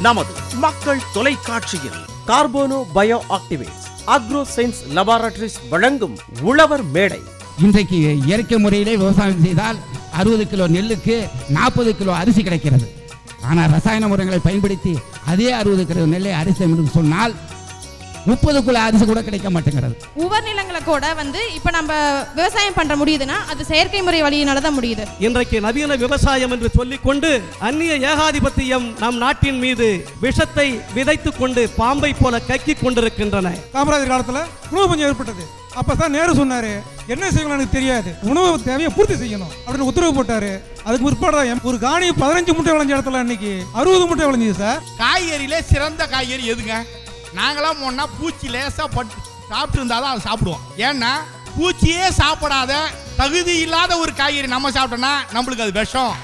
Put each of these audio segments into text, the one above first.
நமது மக்கள் தொலைக்காட்சியில் Carbono Bio Activates Agro Science Laboratories வழங்கும் உழவர் மேடை இன்றைக்கு இயற்கை முறையிலே விவசாயம் செய்தால் அறுபது கிலோ நெல்லுக்கு நாற்பது கிலோ அரிசி கிடைக்கிறது ஆனால் ரசாயன முறைகளை பயன்படுத்தி அதே அறுபது கிலோ நெல்லை அரிசி என்று சொன்னால் முப்பது கிலோ அரிசி கூட கிடைக்க மாட்டேங்கிறது உவர் நிலங்களை கூட வந்து இப்போ நம்ம விவசாயம் பண்ண முடியுதுன்னா அது செயற்கை முறை வழியினால தான் முடியுது இன்றைக்கு நவீன விவசாயம் என்று சொல்லிக்கொண்டு அந்நிய ஏகாதிபத்தியம் நம் நாட்டின் மீது விஷத்தை விதைத்துக் கொண்டு பாம்பை போல கக்கிக் கொண்டிருக்கின்றன காமராஜர் காலத்தில் உணவு பஞ்சம் ஏற்பட்டது அப்போ தான் நேரு சொன்னார் என்ன செய்யணும் எனக்கு தெரியாது உணவு தேவையை பூர்த்தி செய்யணும் அப்படின்னு உத்தரவு போட்டாரு அதுக்கு பிற்பாடு தான் எம்- ஒரு காணி பதினஞ்சு முட்டை விளைஞ்ச இடத்துல அன்னைக்கு அறுபது முட்டை விளைஞ்சுது சார் காய்கறியிலே சிறந்த காய்கறி எதுங்க நாங்களாம் போனா பூச்சி லேசா பட்டு சாப்பிட்டு இருந்தாதான் அதை சாப்பிடுவோம் ஏன்னா பூச்சியே சாப்பிடாத தகுதி இல்லாத ஒரு காய்கறி நம்ம சாப்பிட்டோம்னா நம்மளுக்கு அது விஷம்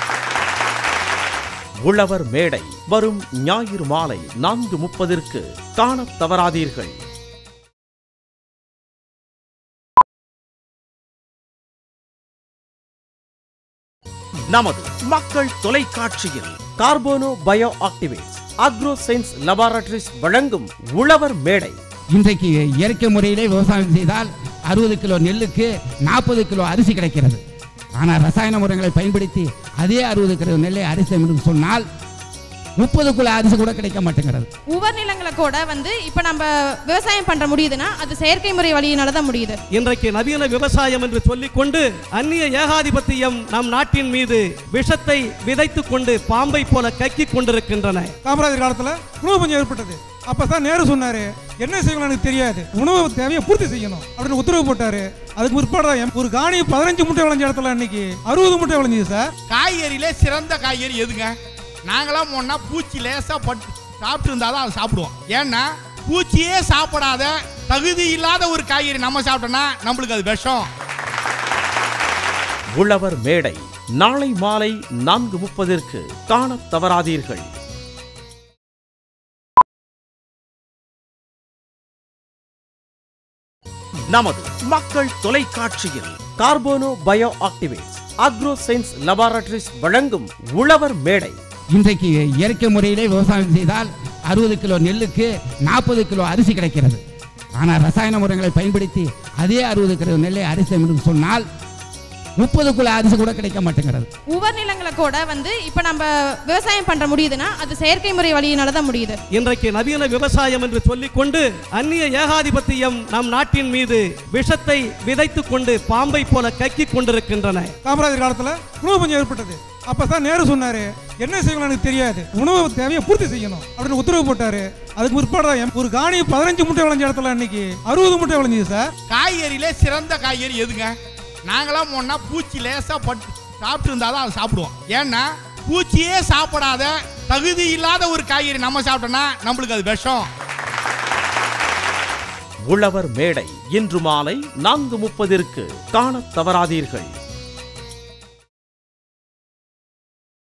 உழவர் மேடை வரும் ஞாயிறு மாலை நான்கு முப்பதிற்கு காணத் தவறாதீர்கள் நமது மக்கள் தொலைக்காட்சியில் Carbono Bio Activates Agro Science Laboratories வழங்கும் உழவர் மேடை இன்றைக்கு இயற்கை முறையிலே விவசாயம் செய்தால் அறுபது கிலோ நெல்லுக்கு நாற்பது கிலோ அரிசி கிடைக்கிறது ஆனால் ரசாயன முறைகளை பயன்படுத்தி அதே அறுபது கிலோ நெல்லை அரிசி என்று சொன்னால் முப்பது கிலோ அரிசி கூட கிடைக்க மாட்டேங்கிறது உவர் நிலங்களை கூட வந்து இப்போ நம்ம விவசாயம் பண்ண முடியுதுன்னா அது செயற்கை முறை வழியினால தான் முடியுது இன்றைக்கு நவீன விவசாயம் என்று சொல்லிக்கொண்டு அந்நிய ஏகாதிபத்தியம் நம் நாட்டின் மீது விஷத்தை விதைத்துக் கொண்டு பாம்பை போல கக்கிக் கொண்டிருக்கின்றன காமராஜர் காலத்தில் உணவு பஞ்சம் ஏற்பட்டது அப்போ தான் நேரு சொன்னார் என்ன செய்யணும் எனக்கு தெரியாது உணவு தேவையை பூர்த்தி செய்யணும் அப்படின்னு உத்தரவு போட்டாரு அதுக்கு பிற்பாடு தான் எம்- ஒரு காணி பதினஞ்சு முட்டை விளைஞ்ச இடத்துல அன்னைக்கு அறுபது முட்டை விளைஞ்சுது சார் காய்கறியிலே சிறந்த காய்கறி எதுங்க நாங்களாம் போனா பூச்சி லேசா பட்டு சாப்பிட்டு இருந்தாதான் அதை சாப்பிடுவோம் ஏன்னா பூச்சியே சாப்பிடாத தகுதி இல்லாத ஒரு காய்கறி நம்ம சாப்பிட்டோம்னா நம்மளுக்கு அது விஷம் உழவர் மேடை நாளை மாலை நான்கு முப்பதிற்கு காணத் தவறாதீர்கள் நமது மக்கள் தொலைக்காட்சியில் Carbono Bio Activates Agro Science Laboratories வழங்கும் உழவர் மேடை இன்றைக்கு இயற்கை முறையிலே விவசாயம் செய்தால் அறுபது கிலோ நெல்லுக்கு நாற்பது கிலோ அரிசி கிடைக்கிறது ஆனால் ரசாயன முறைகளை பயன்படுத்தி அதே அறுபது கிலோ நெல்லை அரிசி என்று சொன்னால் முப்பது கிலோ அரிசி கூட கிடைக்க மாட்டேங்கிறது உவர் நிலங்களை கூட வந்து இப்போ நம்ம விவசாயம் பண்ண முடியுதுன்னா அது செயற்கை முறை வழியினால தான் முடியுது இன்றைக்கு நவீன விவசாயம் என்று சொல்லிக்கொண்டு அந்நிய ஏகாதிபத்தியம் நம் நாட்டின் மீது விஷத்தை விதைத்துக் கொண்டு பாம்பை போல கக்கிக் கொண்டிருக்கின்றன காமராஜர் காலத்தில் உணவு பஞ்சம் ஏற்பட்டது அப்போ தான் நேரு சொன்னார் என்ன செய்யணும் எனக்கு தெரியாது உணவு தேவையை பூர்த்தி செய்யணும் அப்படின்னு உத்தரவு போட்டாரு அதுக்கு பிற்பாடு தான் எம்- ஒரு காணி பதினஞ்சு முட்டை விளைஞ்ச இடத்துல அன்னைக்கு அறுபது முட்டை விளைஞ்சுது சார் காய்கறியிலே சிறந்த காய்கறி எதுங்க நாங்களாம் போனா பூச்சி லேசா பட்டு சாப்பிட்டு இருந்தாதான் அதை சாப்பிடுவோம் ஏன்னா பூச்சியே சாப்பிடாத தகுதி இல்லாத ஒரு காய்கறி நம்ம சாப்பிட்டோம்னா நம்மளுக்கு அது விஷம் உழவர் மேடை இன்று மாலை நான்கு முப்பதிற்கு காணத் தவறாதீர்கள்